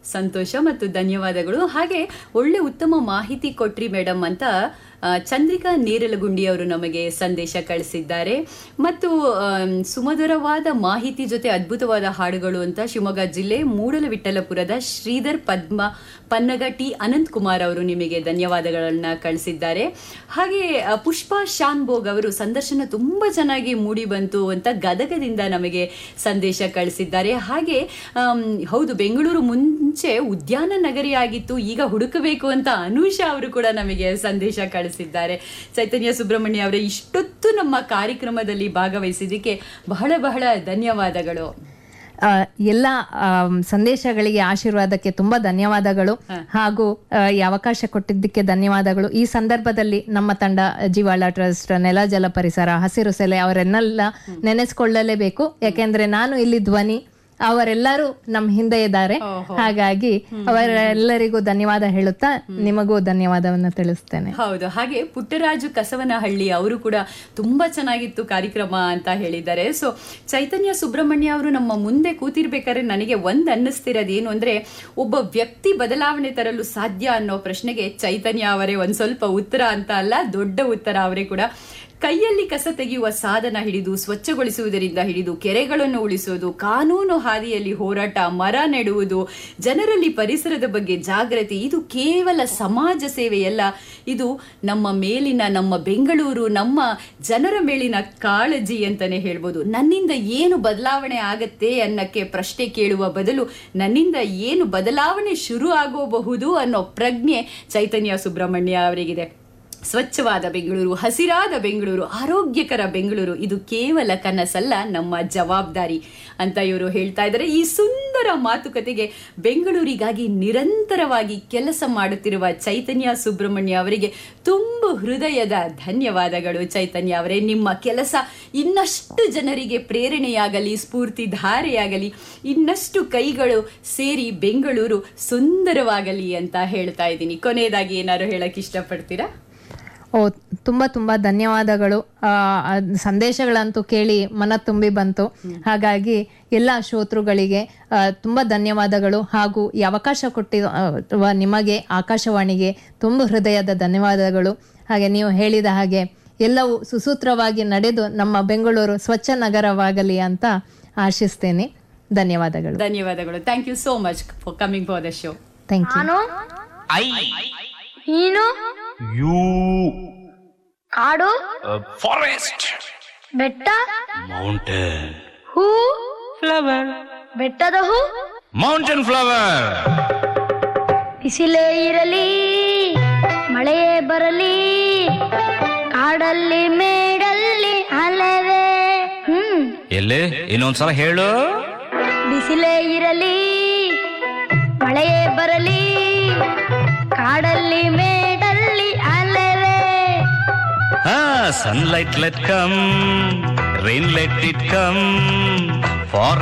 ಸಂತೋಷ ಮತ್ತು ಧನ್ಯವಾದಗಳು ಹಾಗೆ ಒಳ್ಳೆ ಉತ್ತಮ ಮಾಹಿತಿ ಕೊಟ್ರಿ ಮೇಡಮ್ ಅಂತ ಆ, ಚಂದ್ರಿಕಾ ನೇರಲಗುಂಡಿ ಅವರು ನಮಗೆ ಸಂದೇಶ ಕಳಿಸಿದ್ದಾರೆ ಮತ್ತು ಆಮ್, ಸುಮಧುರವಾದ ಮಾಹಿತಿ ಜೊತೆ ಅದ್ಭುತವಾದ ಹಾಡುಗಳು ಅಂತ ಶಿವಮೊಗ್ಗ ಜಿಲ್ಲೆ ಮೂಡಲವಿಠಲಪುರದ ಶ್ರೀಧರ್ ಪದ್ಮ ಪನ್ನಗ ಟಿ ಅನಂತ್ ಕುಮಾರ್ ಅವರು ನಿಮಗೆ ಧನ್ಯವಾದಗಳನ್ನ ಕಳಿಸಿದ್ದಾರೆ ಹಾಗೆ ಆ, ಪುಷ್ಪಾ ಶಾನ್ಭೋಗ್ ಅವರು ಸಂದರ್ಶನ ತುಂಬಾ ಚೆನ್ನಾಗಿ ಮೂಡಿ ಬಂತು ಅಂತ ಗದಗದಿಂದ ನಮಗೆ ಸಂದೇಶ ಕಳಿಸಿದ್ದಾರೆ ಹಾಗೆ ಆಮ್, ಹೌದು ಬೆಂಗಳೂರು ಮುಂಚೆ ಉದ್ಯಾನ ನಗರಿ ಆಗಿತ್ತು ಈಗ ಹುಡುಕಬೇಕು ಅಂತ ಅನುಷಾ ಅವರು ಕೂಡ ನಮಗೆ ಸಂದೇಶ ಕಳಿಸಿದ್ದಾರೆ ಚೈತನ್ಯ ಸುಬ್ರಹ್ಮಣ್ಯ ಅವರೇ ಇಷ್ಟೊತ್ತು ನಮ್ಮ ಕಾರ್ಯಕ್ರಮದಲ್ಲಿ ಭಾಗವಹಿಸಿದ್ದಕ್ಕೆ ಬಹಳ ಬಹಳ ಧನ್ಯವಾದಗಳು ಆ, ಎಲ್ಲ ಆಮ್, ಸಂದೇಶಗಳಿಗೆ ಆಶೀರ್ವಾದಕ್ಕೆ ತುಂಬಾ ಧನ್ಯವಾದಗಳು ಹಾಗೂ ಆ, ಈ ಅವಕಾಶ ಕೊಟ್ಟಿದ್ದಕ್ಕೆ ಧನ್ಯವಾದಗಳು ಈ ಸಂದರ್ಭದಲ್ಲಿ ನಮ್ಮ ತಂಡ ಜೀವಾಳ ಟ್ರಸ್ಟ್ ನೆಲ ಜಲ ಪರಿಸರ ಹಸಿರು ಸೆಲೆ ಅವರನ್ನೆಲ್ಲ ನೆನೆಸ್ಕೊಳ್ಳಲೇಬೇಕು ಯಾಕೆಂದ್ರೆ ನಾನು ಇಲ್ಲಿ ಧ್ವನಿ ಅವರೆಲ್ಲರೂ ನಮ್ಮ ಹಿಂದೆ ಇದ್ದಾರೆ ಹಾಗಾಗಿ ಅವರೆಲ್ಲರಿಗೂ ಧನ್ಯವಾದ ಹೇಳುತ್ತಾ ನಿಮಗೂ ಧನ್ಯವಾದವನ್ನು ತಿಳಿಸ್ತೇನೆ ಹೌದು ಹಾಗೆ ಪುಟ್ಟರಾಜು ಕಸವನಹಳ್ಳಿ ಅವರು ಕೂಡ ತುಂಬಾ ಚೆನ್ನಾಗಿತ್ತು ಕಾರ್ಯಕ್ರಮ ಅಂತ ಹೇಳಿದ್ದಾರೆ ಸೊ ಚೈತನ್ಯ ಸುಬ್ರಹ್ಮಣ್ಯ ಅವರು ನಮ್ಮ ಮುಂದೆ ಕೂತಿರ್ಬೇಕಾದ್ರೆ ನನಗೆ ಒಂದ್ ಅನ್ನಿಸ್ತಿರೋದು ಏನು ಅಂದ್ರೆ ಒಬ್ಬ ವ್ಯಕ್ತಿ ಬದಲಾವಣೆ ತರಲು ಸಾಧ್ಯ ಅನ್ನೋ ಪ್ರಶ್ನೆಗೆ ಚೈತನ್ಯ ಅವರೇ ಒಂದ್ ಸ್ವಲ್ಪ ಉತ್ತರ ಅಂತ ಅಲ್ಲ ದೊಡ್ಡ ಉತ್ತರ ಅವರೇ ಕೂಡ ಕೈಯಲ್ಲಿ ಕಸ ತೆಗೆಯುವ ಸಾಧನ ಹಿಡಿದು ಸ್ವಚ್ಛಗೊಳಿಸುವುದರಿಂದ ಹಿಡಿದು ಕೆರೆಗಳನ್ನು ಉಳಿಸುವುದು ಕಾನೂನು ಹಾದಿಯಲ್ಲಿ ಹೋರಾಟ ಮರ ನೆಡುವುದು ಜನರಲ್ಲಿ ಪರಿಸರದ ಬಗ್ಗೆ ಜಾಗೃತಿ ಇದು ಕೇವಲ ಸಮಾಜ ಸೇವೆಯಲ್ಲ ಇದು ನಮ್ಮ ಮೇಲಿನ ನಮ್ಮ ಬೆಂಗಳೂರು ನಮ್ಮ ಜನರ ಮೇಲಿನ ಕಾಳಜಿ ಅಂತಾನೆ ಹೇಳ್ಬೋದು ನನ್ನಿಂದ ಏನು ಬದಲಾವಣೆ ಆಗತ್ತೆ ಅನ್ನಕ್ಕೆ ಪ್ರಶ್ನೆ ಕೇಳುವ ಬದಲು ನನ್ನಿಂದ ಏನು ಬದಲಾವಣೆ ಶುರು ಆಗೋಬಹುದು ಅನ್ನೋ ಪ್ರಜ್ಞೆ ಚೈತನ್ಯ ಸುಬ್ರಹ್ಮಣ್ಯ ಅವರಿಗಿದೆ ಸ್ವಚ್ಛವಾದ ಬೆಂಗಳೂರು ಹಸಿರಾದ ಬೆಂಗಳೂರು ಆರೋಗ್ಯಕರ ಬೆಂಗಳೂರು ಇದು ಕೇವಲ ಕನಸಲ್ಲ ನಮ್ಮ ಜವಾಬ್ದಾರಿ ಅಂತ ಇವರು ಹೇಳ್ತಾ ಇದ್ದಾರೆ ಈ ಸುಂದರ ಮಾತುಕತೆಗೆ ಬೆಂಗಳೂರಿಗಾಗಿ ನಿರಂತರವಾಗಿ ಕೆಲಸ ಮಾಡುತ್ತಿರುವ ಚೈತನ್ಯ ಸುಬ್ರಹ್ಮಣ್ಯ ಅವರಿಗೆ ತುಂಬು ಹೃದಯದ ಧನ್ಯವಾದಗಳು ಚೈತನ್ಯ ಅವರೇ ನಿಮ್ಮ ಕೆಲಸ ಇನ್ನಷ್ಟು ಜನರಿಗೆ ಪ್ರೇರಣೆಯಾಗಲಿ ಸ್ಫೂರ್ತಿಧಾರೆಯಾಗಲಿ ಇನ್ನಷ್ಟು ಕೈಗಳು ಸೇರಿ ಬೆಂಗಳೂರು ಸುಂದರವಾಗಲಿ ಅಂತ ಹೇಳ್ತಾ ಇದ್ದೀನಿ ಕೊನೆಯದಾಗಿ ಏನಾದ್ರು ಹೇಳಕ್ ಇಷ್ಟಪಡ್ತೀರಾ ಓ ತುಂಬಾ ತುಂಬಾ ಧನ್ಯವಾದಗಳು ಆ, ಅದ್ ಸಂದೇಶಗಳಂತೂ ಕೇಳಿ ಮನ ತುಂಬಿ ಬಂತು ಹಾಗಾಗಿ ಎಲ್ಲ ಶ್ರೋತೃಗಳಿಗೆ ಆ, ತುಂಬಾ ಧನ್ಯವಾದಗಳು ಹಾಗೂ ಈ ಅವಕಾಶ ಕೊಟ್ಟಿರುವ ನಿಮಗೆ ಆಕಾಶವಾಣಿಗೆ ತುಂಬ ಹೃದಯದ ಧನ್ಯವಾದಗಳು ಹಾಗೆ ನೀವು ಹೇಳಿದ ಹಾಗೆ ಎಲ್ಲವೂ ಸುಸೂತ್ರವಾಗಿ ನಡೆದು ನಮ್ಮ ಬೆಂಗಳೂರು ಸ್ವಚ್ಛ ನಗರವಾಗಲಿ ಅಂತ ಆಶಿಸ್ತೇನೆ ಧನ್ಯವಾದಗಳು ಧನ್ಯವಾದಗಳು thank you so much for coming for the show thank you ನಾನು ಐ ನೀನು ಯು ಕಾಡು ಫಾರೆಸ್ಟ್ ಬೆಟ್ಟ ಮೌಂಟೇನ್ ಹೂ ಫ್ಲವರ್ ಬೆಟ್ಟದ ಹೂ ಮೌಂಟೇನ್ ಫ್ಲವರ್ ಬಿಸಿಲೇ ಇರಲಿ ಮಳೆಯೇ ಬರಲಿ ಕಾಡಲ್ಲಿ ಮೇಡಲ್ಲಿ ಅಲವೇ ಹ್ಮ್ ಎಲ್ಲಿ ಇನ್ನೊಂದ್ಸಲ ಹೇಳು ಬಿಸಿಲೇ ಇರಲಿ ಮಳೆಯೇ ಬರಲಿ ಕಾಡಲ್ಲಿ ಮೇಡಲ್ಲಿ ಅಲವೇ ಹಾ sunlight let come rain let it come for